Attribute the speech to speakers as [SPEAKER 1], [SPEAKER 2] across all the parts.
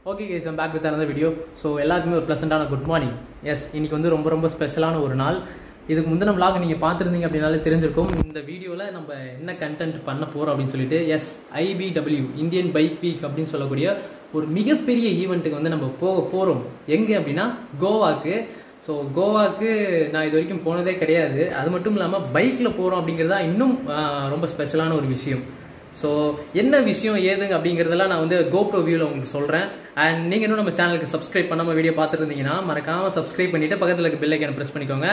[SPEAKER 1] okay guys back with another video so எல்லாருக்குமே ஒரு ப்ளசண்டான good morning yes இன்னைக்கு வந்து ரொம்ப ரொம்ப ஸ்பெஷலான ஒரு நாள் இதுக்கு முந்தின vlog நீங்கள் பார்த்துருந்தீங்க அப்படின்னாலே தெரிஞ்சிருக்கும் இந்த வீடியோவில் நம்ம என்ன கண்டென்ட் பண்ண போகிறோம் அப்படின்னு சொல்லிட்டு எஸ் ஐபிடபிள்யூ இந்தியன் பைக் வீக் அப்படின்னு சொல்லக்கூடிய ஒரு மிகப்பெரிய ஈவெண்ட்டுக்கு வந்து நம்ம போக போகிறோம் எங்கே அப்படின்னா கோவாக்கு ஸோ கோவாக்கு நான் இது வரைக்கும் போனதே கிடையாது அது மட்டும் இல்லாமல் பைக்கில் போகிறோம் அப்படிங்கிறது தான் இன்னும் ஆஹ், ரொம்ப ஸ்பெஷலான ஒரு விஷயம் ஸோ என்ன விஷயம் ஏதுங்க அப்படிங்கிறதெல்லாம் நான் வந்து கோப்ரோ வியூவில் உங்களுக்கு சொல்கிறேன் அண்ட் நீங்கள் இன்னும் நம்ம சேனலுக்கு சப்ஸ்கிரைப் பண்ணாமல் வீடியோ பார்த்துட்டு இருந்தீங்கன்னா மறக்காமல் சப்ஸ்கிரைப் பண்ணிவிட்டு பக்கத்தில் இருக்க பெல் ஐக்கான ப்ரெஸ் பண்ணிக்கோங்க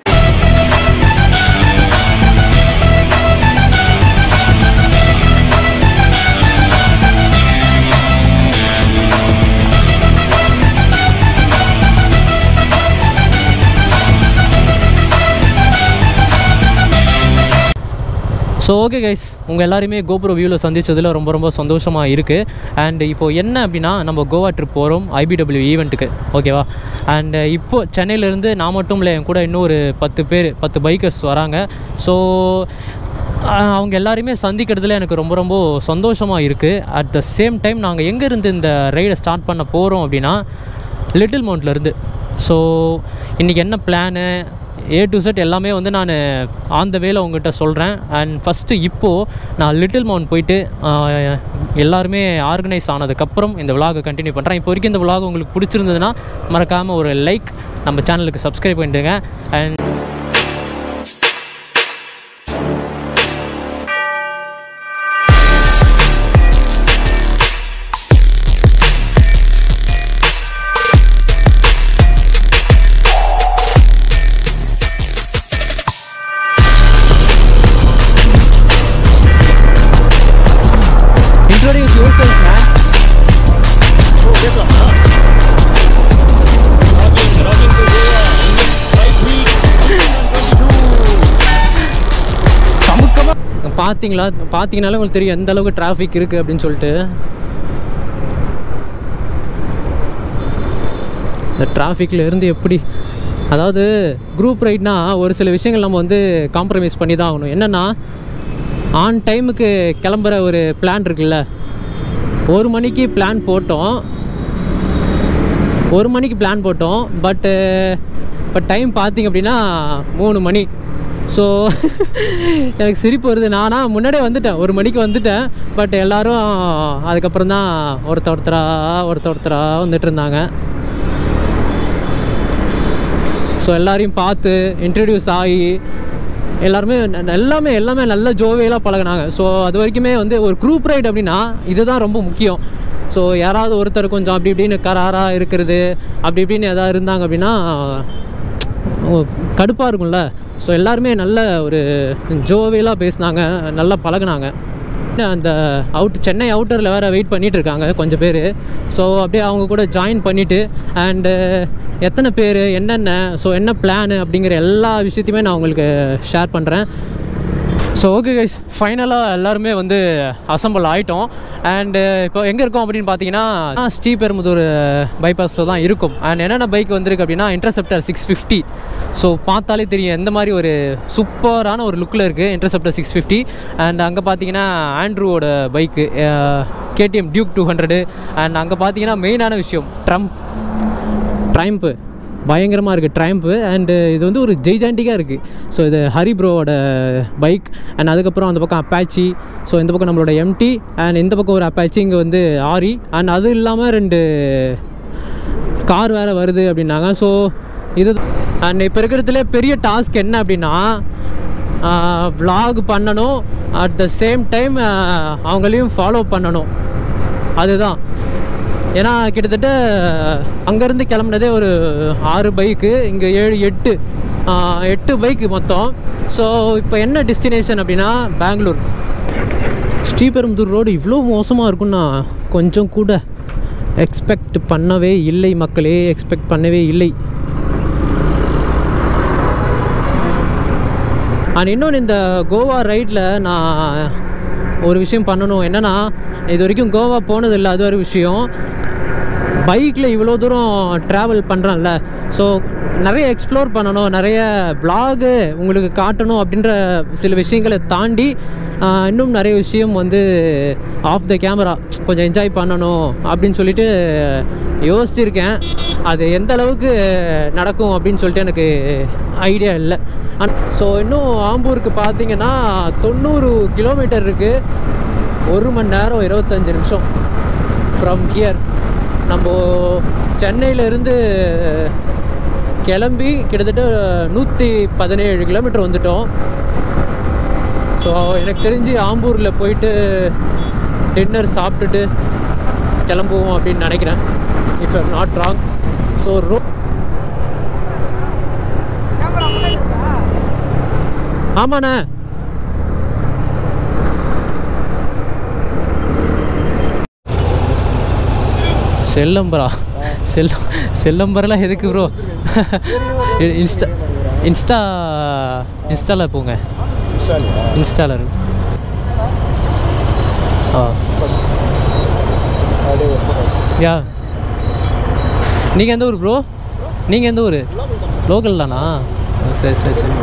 [SPEAKER 1] ஸோ ஓகே கைஸ் உங்கள் எல்லாருமே கோபுர வியூவில் சந்திச்சதில் ரொம்ப ரொம்ப சந்தோஷமாக இருக்குது அண்ட் இப்போ என்ன அப்படின்னா நம்ம கோவா ட்ரிப் போகிறோம் ஐபிடபிள்யூ ஈவெண்ட்டுக்கு ஓகேவா அண்ட் இப்போ சென்னையிலேருந்து நான் மட்டும் இல்லை என் கூட இன்னும் ஒரு பத்து பேர் பத்து பைக்கர்ஸ் வராங்க ஸோ அவங்க எல்லாருமே சந்திக்கிறதுல எனக்கு ரொம்ப ரொம்ப சந்தோஷமாக இருக்குது அட் த சேம் டைம் நாங்கள் எங்கேருந்து இந்த ரைடை ஸ்டார்ட் பண்ண போகிறோம் அப்படின்னா லிட்டில் மவுண்ட்லேருந்து ஸோ இன்றைக்கி என்ன பிளானு ஏ டு செட் எல்லாமே வந்து நான் ஆன் த வேல உங்ககிட்ட சொல்கிறேன் அண்ட் ஃபஸ்ட்டு இப்போது நான் லிட்டில் மவுண்ட் போயிட்டு ஆஹ், எல்லாருமே ஆர்கனைஸ் ஆனதுக்கப்புறம் இந்த விலாகை கண்டினியூ பண்ணுறேன் இப்போ வரைக்கும் இந்த விலாக் உங்களுக்கு பிடிச்சிருந்ததுன்னா மறக்காமல் ஒரு லைக் நம்ம சேனலுக்கு சப்ஸ்கிரைப் பண்ணிடுங்க அண்ட் introduce yourself man பார்த்தீங்களா பார்த்தீங்கனாலே உங்களுக்கு தெரியும் எந்த அளவுக்கு டிராஃபிக் இருக்குது அப்படின்னு சொல்லிட்டு இந்த டிராஃபிக்கில் இருந்து எப்படி அதாவது குரூப் ரைட்னா ஒரு சில விஷயங்கள் நம்ம வந்து காம்ப்ரமைஸ் பண்ணி தான் ஆகணும் என்னென்னா ஆன் டைமுக்கு கிளம்புற ஒரு பிளான் இருக்குல்ல ஒரு மணிக்கு பிளான் போட்டோம் ஒரு மணிக்கு பிளான் போட்டோம் பட்டு இப்போ டைம் பார்த்தீங்க அப்படின்னா மூணு மணி ஸோ எனக்கு சிரிப்பு வருது நானா முன்னாடியே வந்துட்டேன் ஒரு மணிக்கு வந்துட்டேன் பட் எல்லாரும் அதுக்கப்புறம் தான் ஒருத்த ஒருத்தரா ஒருத்த ஒருத்தரா வந்துட்டு இருந்தாங்க ஸோ எல்லாரையும் பார்த்து இன்ட்ரடியூஸ் ஆகி எல்லாருமே ந- எல்லாமே எல்லாமே நல்ல ஜோவியலாக பழகுனாங்க ஸோ அது வரைக்குமே வந்து ஒரு குரூப் ரைடு அப்படின்னா இதுதான் ரொம்ப முக்கியம் ஸோ யாராவது ஒருத்தர் கொஞ்சம் அப்படி இப்படின்னு கராராக இருக்கிறது அப்படி இப்படின்னு எதாவது இருந்தாங்க அப்படின்னா கடுப்பாக இருக்கும்ல ஸோ எல்லாருமே நல்ல ஒரு ஜோவியலாக பேசினாங்க நல்லா பழகுனாங்க அந்த அவுட் சென்னை அவுட்டரில் வேறு வெயிட் பண்ணிட்டு இருக்காங்க கொஞ்சம் பேர் ஸோ அப்படியே அவங்க கூட ஜாயின் பண்ணிவிட்டு அண்டு எத்தனை பேர் என்னென்ன ஸோ என்ன பிளானு அப்படிங்கிற எல்லா விஷயத்தையுமே நான் உங்களுக்கு ஷேர் பண்ணுறேன் ஸோ ஓகே கைஸ் ஃபைனலாக எல்லாருமே வந்து அசம்பிள் ஆகிட்டோம் அண்டு இப்போ எங்கே இருக்கோம் அப்படின்னு பார்த்தீங்கன்னா ஸ்ரீபெரும்புதூர் பைபாஸில் தான் இருக்கும் அண்ட் என்னென்ன பைக் வந்திருக்கு அப்படின்னா இன்டர்செப்டர் சிக்ஸ் ஃபிஃப்டி ஸோ பார்த்தாலே தெரியும் எந்த மாதிரி ஒரு சூப்பரான ஒரு லுக்கில் இருக்குது இன்டர்செப்டர் சிக்ஸ் ஃபிஃப்டி அண்ட் அங்கே பார்த்தீங்கன்னா ஆண்ட்ரூவோட bike KTM Duke two hundred and அங்கே பார்த்தீங்கன்னா மெயினான விஷயம் ட்ரம்ப் ட்ரைம்ப்பு பயங்கரமாக இருக்குது ட்ரைம்ப்பு அண்டு இது வந்து ஒரு ஜெய்ஜாண்டிக்காக இருக்குது ஸோ இது ஹரி ப்ரோவோட பைக் அண்ட் அதுக்கப்புறம் அந்த பக்கம் அப்பாச்சி ஸோ இந்த பக்கம் நம்மளோட எம்டி அண்ட் இந்த பக்கம் ஒரு அப்பாச்சி இங்கே வந்து ஆரி அண்ட் அது இல்லாமல் ரெண்டு கார் வேறு வருது அப்படின்னாங்க ஸோ இது அண்ட் இப்போ இருக்கிறதுல பெரிய டாஸ்க் என்ன அப்படின்னா vlog பண்ணணும் அட் த சேம் டைம் அவங்களையும் ஃபாலோ பண்ணணும் அதுதான் ஏன்னா கிட்டத்தட்ட அங்கேருந்து கிளம்புனதே ஒரு ஆறு பைக்கு இங்கே ஏழு எட்டு ஆஹ், எட்டு பைக்கு மொத்தம் ஸோ இப்போ என்ன டெஸ்டினேஷன் அப்படின்னா பெங்களூர் ஸ்ரீபெரும்புதூர் ரோடு இவ்வளோ மோசமாக இருக்கும்னா கொஞ்சம் கூட எக்ஸ்பெக்ட் பண்ணவே இல்லை மக்களே எக்ஸ்பெக்ட் பண்ணவே இல்லை அண்ட் இன்னொன்று இந்த கோவா ரைடில் நான் ஒரு விஷயம் பண்ணணும் என்னென்னா இது வரைக்கும் கோவா போனதில்லை அது ஒரு விஷயம் பைக்கில் இவ்வளோ தூரம் ட்ராவல் பண்ணுறேன்ல ஸோ நிறைய எக்ஸ்ப்ளோர் பண்ணணும் நிறைய vlog உங்களுக்கு காட்டணும் அப்படின்ற சில விஷயங்களை தாண்டி ஆஹ், இன்னும் நிறைய விஷயம் வந்து ஆஃப் த கேமரா கொஞ்சம் என்ஜாய் பண்ணணும் அப்படின்னு சொல்லிட்டு யோசிச்சிருக்கேன் அது எந்த அளவுக்கு நடக்கும் அப்படின்னு சொல்லிட்டு எனக்கு ஐடியா இல்லை ஸோ இன்னும் ஆம்பூருக்கு பார்த்தீங்கன்னா தொண்ணூறு கிலோமீட்டர் இருக்குது ஒரு மணி நேரம் இருபத்தஞ்சு நிமிஷம் ஃப்ரம் ஹியர் நம்ம சென்னையிலேருந்து கிளம்பி கிட்டத்தட்ட நூற்றி பதினேழு கிலோமீட்டர் வந்துட்டோம் ஸோ எனக்கு தெரிஞ்சு ஆம்பூரில் போயிட்டு டின்னர் சாப்பிட்டுட்டு கிளம்புவோம் அப்படின்னு நினைக்கிறேன் if I'm not wrong so ரோ ஆமாண்ணே செல்லம்பரா செல்லம் செல்லம்பரெல்லாம் எதுக்கு ப்ரோ இன்ஸ்டா இன்ஸ்டா இன்ஸ்டாவில் போங்க இன்ஸ்டாவில் இருக்கு ஆ யா நீங்கள் எந்த ஊர் ப்ரோ நீங்கள் எந்த ஊர் லோக்கல் தானா ஓ, சரி சரி சரி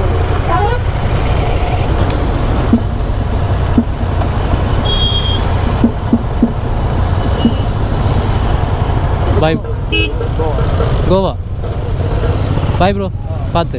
[SPEAKER 1] பாய் கோவா பாய் ப்ரோ பார்த்து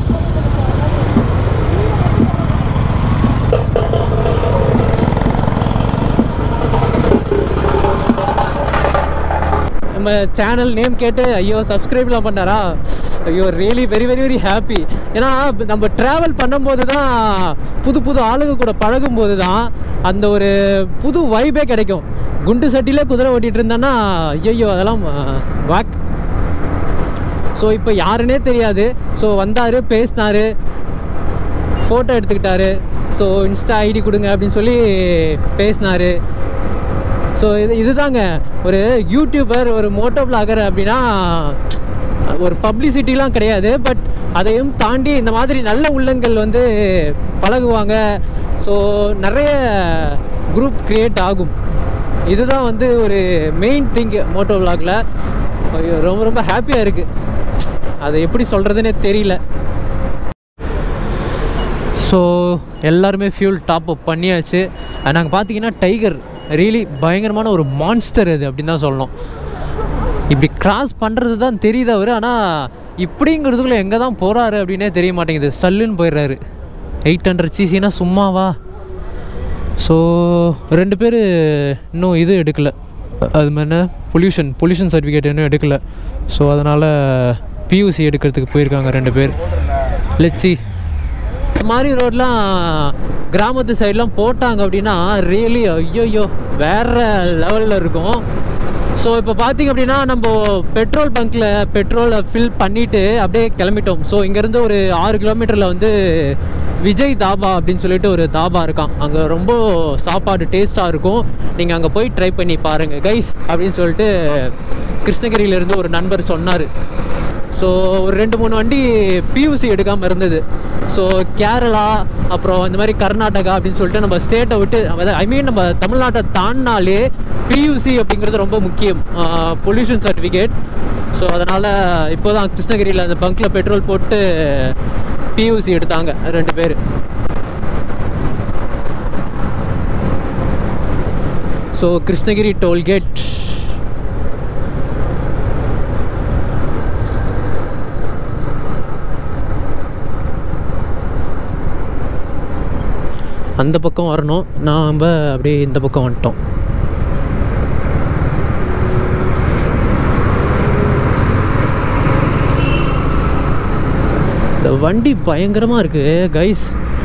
[SPEAKER 1] நம்ம சேனல் நேம் கேட்டு ஐயோ சப்ஸ்கிரைப்லாம் பண்ணாரா ஐயோ really very very very happy ஏன்னா நம்ம ட்ராவல் பண்ணும்போது தான் புது புது ஆளுங்க கூட பழகும்போது தான் அந்த ஒரு புது வைபே கிடைக்கும் குண்டு சட்டியிலே குதிரை ஓட்டிகிட்டு இருந்தேன்னா ஐயோ அதெல்லாம் வாக் ஸோ இப்போ யாருன்னே தெரியாது ஸோ வந்தார் பேசினார் ஃபோட்டோ எடுத்துக்கிட்டாரு ஸோ இன்ஸ்டா ஐடி கொடுங்க அப்படின்னு சொல்லி பேசினார் ஸோ இது இதுதாங்க ஒரு யூடியூபர் ஒரு மோட்டோ பிளாகர் அப்படின்னா ஒரு பப்ளிசிட்டிலாம் கிடையாது பட் அதையும் தாண்டி இந்த மாதிரி நல்ல உள்ளங்கள் வந்து பழகுவாங்க ஸோ நிறைய குரூப் க்ரியேட் ஆகும் இதுதான் வந்து ஒரு மெயின் திங் மோட்டோ விளாகில் ரொம்ப ரொம்ப ஹாப்பியாக இருக்குது அதை எப்படி சொல்கிறதுனே தெரியல ஸோ எல்லாருமே ஃபியூல் டாப் அப் பண்ணியாச்சு நாங்கள் பார்த்தீங்கன்னா டைகர் ரியலி பயங்கரமான ஒரு மான்ஸ்டர் அது அப்படின்னு தான் சொல்லணும் இப்படி கிராஸ் பண்ணுறது தான் தெரியுது அவர் ஆனால் இப்படிங்கிறதுக்குள்ளே எங்கே தான் போகிறாரு அப்படின்னே தெரிய மாட்டேங்குது சல்லுன்னு போயிடுறாரு எயிட் ஹண்ட்ரட் சிசினா சும்மாவா ஸோ ரெண்டு பேர் இன்னும் இது எடுக்கலை அது மாதிரி பொல்யூஷன் பொல்யூஷன் சர்டிஃபிகேட் இன்னும் எடுக்கலை ஸோ அதனால் பியூசி எடுக்கிறதுக்கு போயிருக்காங்க ரெண்டு பேர் லெட்ஸி இந்த மாதிரி ரோட்லாம் கிராமத்து சைட்லாம் போட்டாங்க அப்படின்னா ரியலி ஐயோயோ வேற லெவலில் இருக்கும் ஸோ இப்போ பார்த்தீங்க அப்படின்னா நம்ம பெட்ரோல் பங்க்கில் பெட்ரோலை ஃபில் பண்ணிவிட்டு அப்படியே கிளம்பிட்டோம் ஸோ இங்கேருந்து ஒரு ஆறு கிலோமீட்டரில் வந்து விஜய் தாபா அப்படின்னு சொல்லிட்டு ஒரு தாபா இருக்கான் அங்கே ரொம்ப சாப்பாடு டேஸ்ட்டாக இருக்கும் நீங்கள் அங்கே போய் ட்ரை பண்ணி பாருங்கள் கைஸ் அப்படின்னு சொல்லிட்டு கிருஷ்ணகிரியிலேருந்து ஒரு நண்பர் சொன்னார் ஸோ ஒரு ரெண்டு மூணு வண்டி பியூசி எடுக்காமல் இருந்தது ஸோ கேரளா அப்புறம் இந்த மாதிரி கர்நாடகா அப்படின்னு சொல்லிட்டு நம்ம ஸ்டேட்டை விட்டு ஐ மீன் நம்ம தமிழ்நாட்டை தாண்டினாலே பியூசி அப்படிங்கிறது ரொம்ப முக்கியம் பொல்யூஷன் சர்டிஃபிகேட் ஸோ அதனால் இப்போ தான் கிருஷ்ணகிரியில் அந்த பங்க்கில் பெட்ரோல் போட்டு பியூசி எடுத்தாங்க ரெண்டு பேர் ஸோ கிருஷ்ணகிரி டோல்கேட் அந்த பக்கம் வரணும் நாம் அப்படியே இந்த பக்கம் வந்துட்டோம் இந்த வண்டி பயங்கரமாக இருக்குது கைஸ்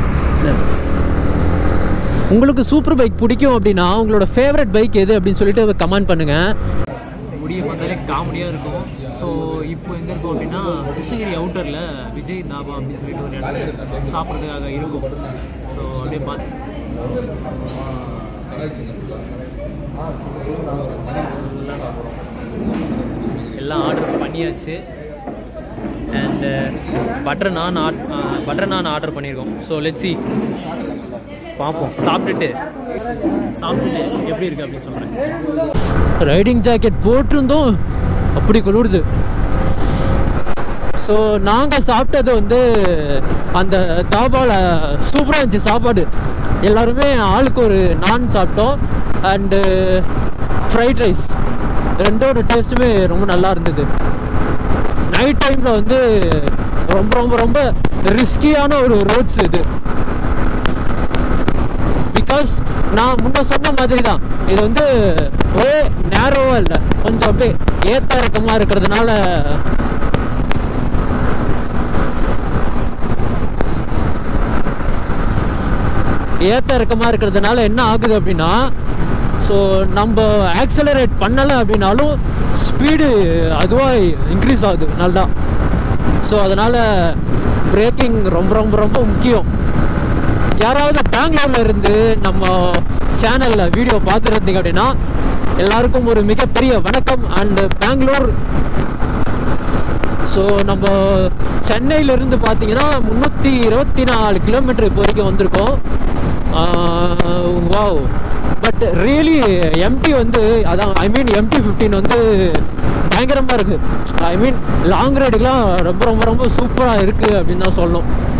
[SPEAKER 1] உங்களுக்கு சூப்பர் பைக் பிடிக்கும் அப்படின்னா உங்களோட ஃபேவரட் பைக் எது அப்படின்னு சொல்லிட்டு கமெண்ட் பண்ணுங்கள் முடிய பார்த்தாலே காமெடியாக இருக்கும் ஸோ இப்போ எங்கே இருக்கோம் அப்படின்னா கிருஷ்ணகிரி அவுட்டரில் விஜய் தாபா அப்படின்னு சொல்லிட்டு ஒரு இடத்துல சாப்பிட்றதுக்காக இருக்கும் ஸோ அப்படியே பார்த்து எல்லாம் ஆர்டர் பண்ணியாச்சு and butter naan add butter naan order பண்ணியிருக்கோம் ஸோ லெட்ஸி பார்ப்போம் சாப்பிட்டுட்டு சாப்பிட்டுட்டு எப்படி இருக்கு அப்படின்னு சொல்கிறேன் ரைடிங் ஜாக்கெட் போட்டிருந்தோம் அப்படி குளிருது ஸோ நாங்கள் சாப்பிட்டது வந்து அந்த தாபாவில் சூப்பராக இருந்துச்சு சாப்பாடு எல்லாருமே ஆளுக்கு ஒரு நான் சாப்பிட்டோம் அண்டு ஃப்ரைட் ரைஸ் ரெண்டோட டேஸ்ட்டுமே ரொம்ப நல்லா இருந்தது நைட் டைமில் வந்து ரொம்ப ரொம்ப ரொம்ப ரிஸ்கியான ஒரு ரோட்ஸ் இது பிகாஸ் நான் முன்ன சொன்ன மாதிரி தான் இது வந்து ஒரே நேரோவாக இல்லை கொஞ்சம் அப்படியே ஏத்த இறக்கமாக இருக்கிறதுனால ஏத்த இறக்கமாக இருக்கிறதுனால என்ன ஆகுது அப்படின்னா ஸோ நம்ம ஆக்சலரேட் பண்ணலை அப்படின்னாலும் ஸ்பீடு அதுவாக இன்க்ரீஸ் ஆகுது நல்லா ஸோ அதனால் பிரேக்கிங் ரொம்ப ரொம்ப ரொம்ப முக்கியம் யாராவது பெங்களூர்ல இருந்து நம்ம சேனலில் வீடியோ பார்த்துருந்தீங்க அப்படின்னா எல்லாருக்கும் ஒரு மிகப்பெரிய வணக்கம் அண்ட் பெங்களூர் ஸோ நம்ம சென்னையிலேருந்து பார்த்தீங்கன்னா முந்நூற்றி இருபத்தி நாலு கிலோமீட்டர் இப்போ வரைக்கும் வந்திருக்கோம் வாவ் பட் ரியலி எம்டி வந்து அதான் ஐ மீன் எம்டி ஃபிஃப்டீன் வந்து பயங்கரமாக இருக்குது ஐ மீன் லாங் ரைடுக்கெலாம் ரொம்ப ரொம்ப ரொம்ப சூப்பராக இருக்குது அப்படின்னு தான் சொல்லணும்